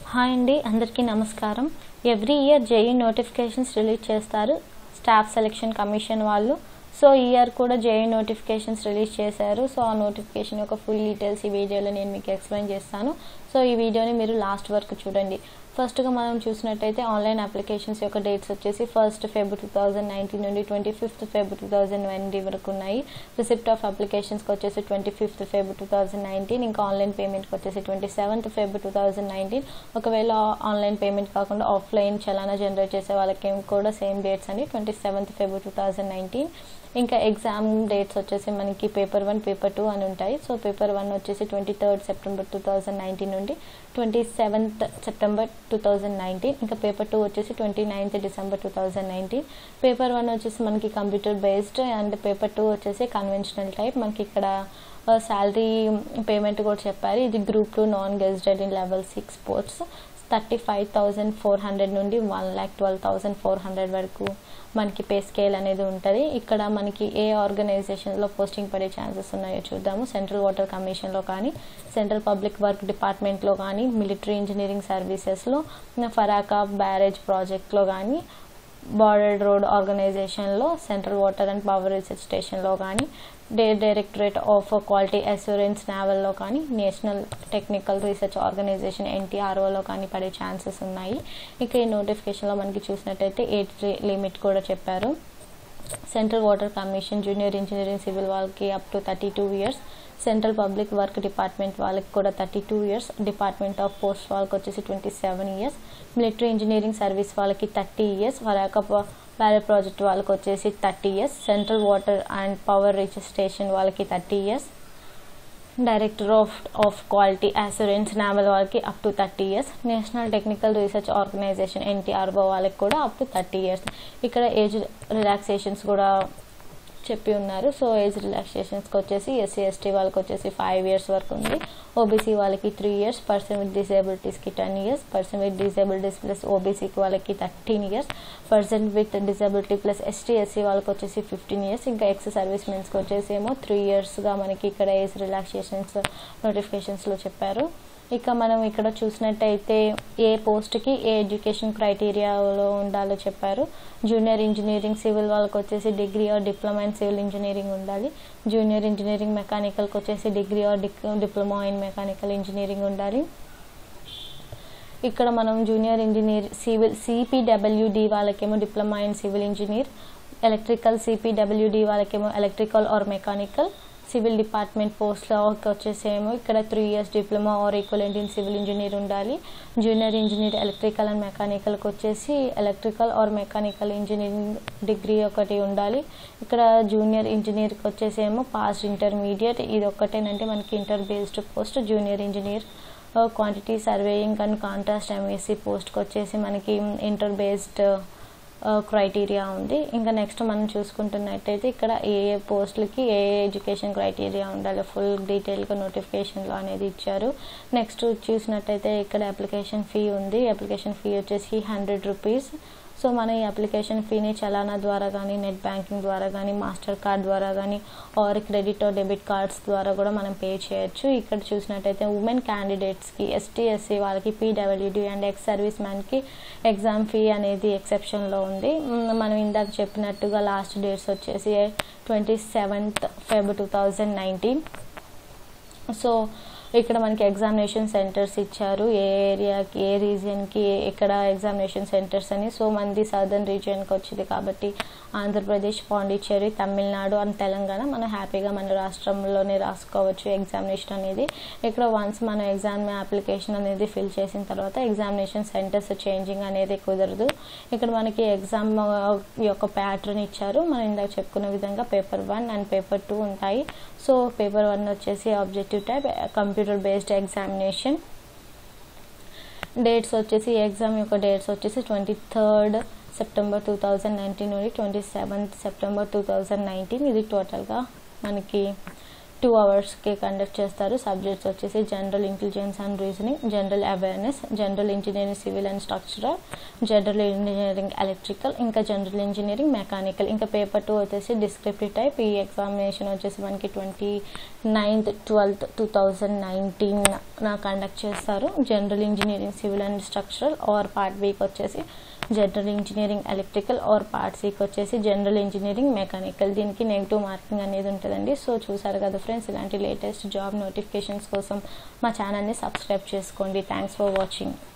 hi అండి అందరికీ నమస్కారం every year JE notifications release చేస్తారు స్టాఫ్ సెలెక్షన్ కమిషన్ వాళ్ళు సో ఈ ఇయర్ కూడా జేఈ నోటిఫికేషన్స్ రిలీజ్ చేశారు సో ఆ నోటిఫికేషన్ యొక్క ఫుల్ డీటెయిల్స్ ఈ వీడియోలో నేను మీకు ఎక్స్ప్లెయిన్ చేస్తాను సో ఈ వీడియోని మీరు లాస్ట్ వరకు చూడండి ఫస్ట్గా మనం చూసినట్టయితే ఆన్లైన్ అప్లికేషన్స్ యొక్క డేట్స్ వచ్చేసి first Feb two thousand nineteen నుండి twenty fifth Feb two thousand twenty వరకు ఉన్నాయి రిసిప్ట్ ఆఫ్ అప్లికేషన్స్కి వచ్చేసి twenty fifth Feb two thousand nineteen ఇంకా ఆన్లైన్ పేమెంట్కి వచ్చేసి twenty seventh Feb two thousand nineteen ఒకవేళ ఆన్లైన్ పేమెంట్ కాకుండా ఆఫ్లైన్ చలానా జనరేట్ చేసే వాళ్ళకి కూడా సేమ్ డేట్స్ అండి twenty seventh Feb two thousand nineteen ఇంకా ఎగ్జామ్ డేట్స్ వచ్చేసి మనకి పేపర్ వన్ పేపర్ టూ అని ఉంటాయి సో పేపర్ వన్ వచ్చేసి twenty third September two thousand nineteen నుండి twenty seventh September two thousand nineteen ఇంకా పేపర్ టూ వచ్చేసి twenty ninth December two thousand nineteen paper one వచ్చేసి మనకి computer based and paper two వచ్చేసి conventional type మనకి ఇక్కడ salary payment కూడా చెప్పారు ఇది group two non gazetted in level six sports thirty five thousand four hundred నుండి one lakh twelve thousand four hundred వరకు మనకి పే స్కేల్ అనేది ఉంటుంది ఇక్కడ మనకి ఏ ఆర్గనైజేషన్లో పోస్టింగ్ పడే ఛాన్సెస్ ఉన్నాయో చూద్దాము సెంట్రల్ వాటర్ కమిషన్లో కానీ సెంట్రల్ పబ్లిక్ వర్క్ డిపార్ట్మెంట్లో కానీ మిలిటరీ ఇంజనీరింగ్ సర్వీసెస్లో ఫరాకా బ్యారేజ్ ప్రాజెక్ట్లో కానీ బార్డర్ రోడ్ ఆర్గనైజేషన్లో central water and power research స్టేషన్లో కానీ the directorate of quality assurance నావల్లో కానీ నేషనల్ టెక్నికల్ రీసెర్చ్ ఆర్గనైజేషన్ ఎన్టీఆర్ఓలో కానీ పడే ఛాన్సెస్ ఉన్నాయి ఇక ఈ నోటిఫికేషన్లో మనకి చూసినట్టయితే ఏజ్ లిమిట్ కూడా చెప్పారు central water commission junior engineering civil వాళ్ళకి up to thirty two years central public work department వాళ్ళకి కూడా థర్టీ టూ ఇయర్స్ డిపార్ట్మెంట్ ఆఫ్ పోస్ట్ వాళ్ళకి వచ్చేసి twenty seven years military engineering service వాళ్ళకి thirty years Farakka barrage project వాళ్ళకి వచ్చేసి thirty years central water and power research station వాళ్ళకి thirty years director of of quality assurance naval వాళ్ళకి up to thirty years national technical research organisation NTRO వాళ్ళకి కూడా up to thirty years ఇక్కడ age relaxations కూడా చెప్పి ఉన్నారు so age రిలాక్సేషన్స్కి వచ్చేసి SC ST వాళ్ళకి వచ్చేసి ఫైవ్ ఇయర్స్ వరకు ఉంది ఓబీసీ వాళ్ళకి త్రీ ఇయర్స్ పర్సన్ విత్ డిసేబిలిటీస్కి ten years person with disabilities plus ఓబీసీకి వాళ్ళకి thirteen years person with disability plus ST SC వాళ్ళకి వచ్చేసి ఫిఫ్టీన్ ఇయర్స్ ఇంకా ఎక్స్ సర్వీస్ మెన్స్కి వచ్చేసి ఏమో త్రీ ఇయర్స్గా మనకి ఇక్కడ ఏజ్ రిలాక్సేషన్స్ నోటిఫికేషన్స్లో చెప్పారు ఇక మనం ఇక్కడ చూసినట్టయితే ఏ పోస్ట్కి ఏ ఎడ్యుకేషన్ క్రైటీరియాలో ఉండాలో చెప్పారు జూనియర్ ఇంజనీరింగ్ సివిల్ వాళ్ళకి వచ్చేసి degree or diploma in civil engineering ఉండాలి జూనియర్ ఇంజనీరింగ్ మెకానికల్కి వచ్చేసి degree or diploma in mechanical engineering ఉండాలి ఇక్కడ మనం జూనియర్ ఇంజనీర్ సివిల్ సిపిడబ్ల్యూడి వాళ్ళకేమో diploma in civil engineer electrical CPWD వాళ్ళకేమో electrical or mechanical civil department పోస్ట్లోకి వచ్చేసేమో ఇక్కడ three years diploma or equivalent in civil engineer ఉండాలి జూనియర్ ఇంజనీర్ ఎలక్ట్రికల్ అండ్ మెకానికల్కి వచ్చేసి electrical or mechanical engineering degree ఒకటి ఉండాలి ఇక్కడ జూనియర్ ఇంజనీర్కి వచ్చేసేమో పాస్ట్ ఇంటర్మీడియట్ ఇది ఒక్కటేనంటే మనకి inter based post junior engineer quantity surveying and contrast MSc పోస్ట్కి వచ్చేసి మనకి ఇంటర్ బేస్డ్ క్రైటీరియా ఉంది ఇంకా నెక్స్ట్ మనం చూసుకుంటున్నట్టయితే ఇక్కడ ఏ ఏ పోస్టులకి ఏ ఏ ఎడ్యుకేషన్ క్రైటీరియా ఉండాలి ఫుల్ డీటెయిల్గా నోటిఫికేషన్లో అనేది ఇచ్చారు నెక్స్ట్ చూసినట్టయితే ఇక్కడ అప్లికేషన్ ఫీ ఉంది అప్లికేషన్ ఫీ వచ్చేసి హండ్రెడ్ రూపీస్ సో మన ఈ అప్లికేషన్ ఫీని చలానా ద్వారా కానీ నెట్ బ్యాంకింగ్ ద్వారా కానీ మాస్టర్ కార్డ్ ద్వారా కానీ or credit or debit cards ద్వారా కూడా మనం పే చేయొచ్చు ఇక్కడ చూసినట్టయితే ఉమెన్ క్యాండిడేట్స్కి ఎస్టీ ఎస్సీ వాళ్ళకి పీడబ్ల్యూడి అండ్ ఎక్స్ సర్వీస్ మ్యాన్కి ఎగ్జామ్ ఫీ అనేది ఎక్సెప్షన్లో ఉంది మనం ఇందాక చెప్పినట్టుగా లాస్ట్ డేట్స్ వచ్చేసి twenty seventh Feb two thousand nineteen so ఇక్కడ మనకి ఎగ్జామినేషన్ సెంటర్స్ ఇచ్చారు ఏ ఏరియాకి ఏ రీజియన్కి ఎక్కడ ఎగ్జామినేషన్ సెంటర్స్ అని సో మంది సదర్న్ రీజియన్కి వచ్చింది కాబట్టి ఆంధ్రప్రదేశ్ పాండిచ్చేరి తమిళనాడు అండ్ తెలంగాణ మనం హ్యాపీగా మన రాష్ట్రంలోనే రాసుకోవచ్చు ఎగ్జామినేషన్ అనేది ఇక్కడ వన్స్ మనం ఎగ్జామ్ అప్లికేషన్ అనేది ఫిల్ చేసిన తర్వాత ఎగ్జామినేషన్ సెంటర్స్ చేంజింగ్ అనేది కుదరదు ఇక్కడ మనకి ఎగ్జామ్ యొక్క ప్యాటర్న్ ఇచ్చారు మనం ఇందాక చెప్పుకున్న విధంగా paper one and paper two ఉంటాయి సో పేపర్ వన్ వచ్చేసి objective type computer based examination dates వచ్చేసి ఎగ్జామ్ యొక్క డేట్స్ వచ్చేసి twenty third September two thousand nineteen నుండి twenty seventh September two thousand nineteen ఇది టోటల్గా మనకి టూ అవర్స్కి కండక్ట్ చేస్తారు సబ్జెక్ట్స్ వచ్చేసి general intelligence and reasoning general awareness general engineering civil and structural general engineering electrical ఇంకా జనరల్ ఇంజనీరింగ్ మెకానికల్ ఇంకా paper two వచ్చేసి డిస్క్రిప్టివ్ టైప్ ఈ ఎగ్జామినేషన్ వచ్చేసి మనకి twenty ninth twelfth two thousand nineteen నా కండక్ట్ చేస్తారు general engineering civil and structural or part బీకి వచ్చేసి general engineering electrical or part సికి వచ్చేసి జనరల్ ఇంజనీరింగ్ మెకానికల్ దీనికి నెగిటివ్ మార్కింగ్ అనేది ఉంటుందండి సో చూసారు కదా ఫ్రెండ్స్ ఇలాంటి లేటెస్ట్ జాబ్ నోటిఫికేషన్స్ కోసం మా ఛానల్ని సబ్స్క్రైబ్ చేసుకోండి థ్యాంక్స్ ఫర్ వాచింగ్